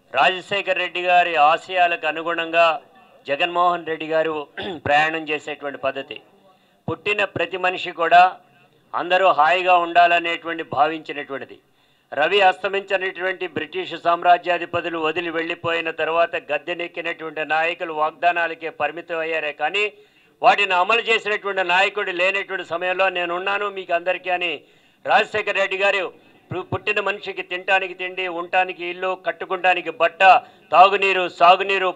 రాజశేఖర్ రెడ్డి గారి ఆశయాలకు అనుగుణంగా జగన్మోహన్ రెడ్డి గారు ప్రయాణం చేసేటువంటి పద్ధతి పుట్టిన ప్రతి మనిషి కూడా అందరూ హాయిగా ఉండాలనేటువంటి భావించినటువంటిది రవి అస్తమించినటువంటి బ్రిటిష్ సామ్రాజ్యాధిపతులు వదిలి వెళ్ళిపోయిన తర్వాత గద్దెనెక్కినటువంటి నాయకులు వాగ్దానాలకే పరిమితం అయ్యారే కానీ వాటిని అమలు చేసినటువంటి నాయకుడు లేనటువంటి సమయంలో నేనున్నాను మీకు అందరికీ అని రాజశేఖర రెడ్డి గారు పు- పుట్టిన మనిషికి తినటానికి తిండి ఉండటానికి ఇల్లు కట్టుకుంటానికి బట్ట తాగునీరు సాగునీరు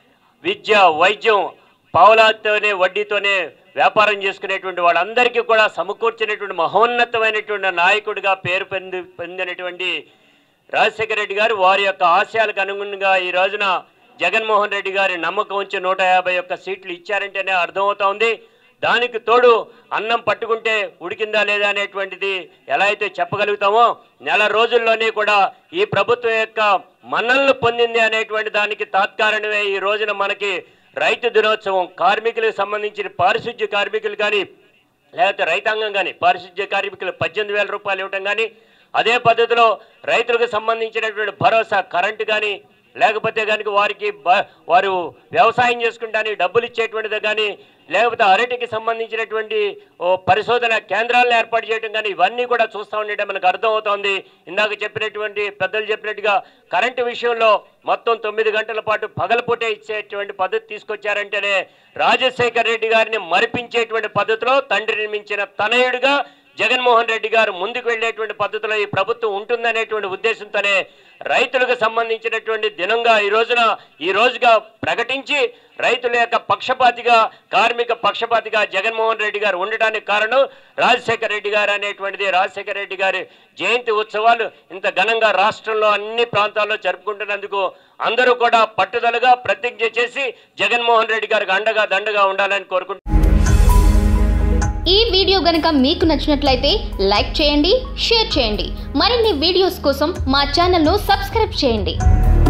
విద్య వైద్యం పావులాతోనే వడ్డీతోనే వ్యాపారం చేసుకునేటువంటి వాళ్ళందరికీ కూడా సమకూర్చినటువంటి మహోన్నతమైనటువంటి నాయకుడిగా పేరు పొంది పొందినటువంటి రాజశేఖర రెడ్డి గారు వారి యొక్క ఆశయాలకు అనుగుణంగా ఈ రోజున జగన్మోహన్ రెడ్డి గారి నమ్మకం ఉంచి నూట యాభై ఒక్క సీట్లు ఇచ్చారంటేనే అర్థమవుతా ఉంది దానికి తోడు అన్నం పట్టుకుంటే ఉడికిందా లేదా అనేటువంటిది ఎలా అయితే చెప్పగలుగుతామో నెల రోజుల్లోనే కూడా ఈ ప్రభుత్వం యొక్క మన్నలను పొందింది అనేటువంటి దానికి తాత్కారణమే ఈ రోజున మనకి రైతు దినోత్సవం కార్మికులకు సంబంధించిన పారిశుద్ధ్య కార్మికులు కానీ లేకపోతే రైతాంగం కానీ పారిశుద్ధ్య కార్మికులు పద్దెనిమిది వేల రూపాయలు ఇవ్వటం కానీ అదే పద్ధతిలో రైతులకు సంబంధించినటువంటి భరోసా కరెంటు కానీ లేకపోతే కనుక వారికి బ- వారు వ్యవసాయం చేసుకుంటానికి డబ్బులు ఇచ్చేటువంటిది కానీ లేకపోతే అరటికి సంబంధించినటువంటి ఓ పరిశోధన కేంద్రాలను ఏర్పాటు చేయడం కానీ ఇవన్నీ కూడా చూస్తూ ఉండటం మనకు అర్థమవుతోంది ఇందాక చెప్పినటువంటి పెద్దలు చెప్పినట్టుగా కరెంటు విషయంలో మొత్తం తొమ్మిది గంటల పాటు పగలపూటే ఇచ్చేటువంటి పద్ధతి తీసుకొచ్చారంటేనే రాజశేఖర్ రెడ్డి గారిని మరిపించేటువంటి పద్ధతిలో తండ్రిని మించిన తనయుడిగా జగన్మోహన్ రెడ్డి గారు ముందుకు వెళ్ళేటువంటి పద్ధతిలో ఈ ప్రభుత్వం ఉంటుందనేటువంటి ఉద్దేశంతోనే రైతులకు సంబంధించినటువంటి దినంగా ఈ రోజున ఈ రోజుగా ప్రకటించి రైతుల యొక్క పక్షపాతిగా కార్మిక పక్షపాతిగా జగన్మోహన్ రెడ్డి గారు ఉండటానికి కారణం రాజశేఖర రెడ్డి గారు అనేటువంటిది రాజశేఖర రెడ్డి గారి జయంతి ఉత్సవాలు ఇంత ఘనంగా రాష్ట్రంలో అన్ని ప్రాంతాల్లో జరుపుకుంటున్నందుకు అందరూ కూడా పట్టుదలగా ప్రతిజ్ఞ చేసి జగన్మోహన్ రెడ్డి గారికి అండగా దండగా ఉండాలని కోరుకుంటున్నాను ఈ వీడియో గనుక మీకు నచ్చినట్లయితే లైక్ చేయండి షేర్ చేయండి మరిన్ని వీడియోస్ కోసం మా ఛానల్ను సబ్స్క్రైబ్ చేయండి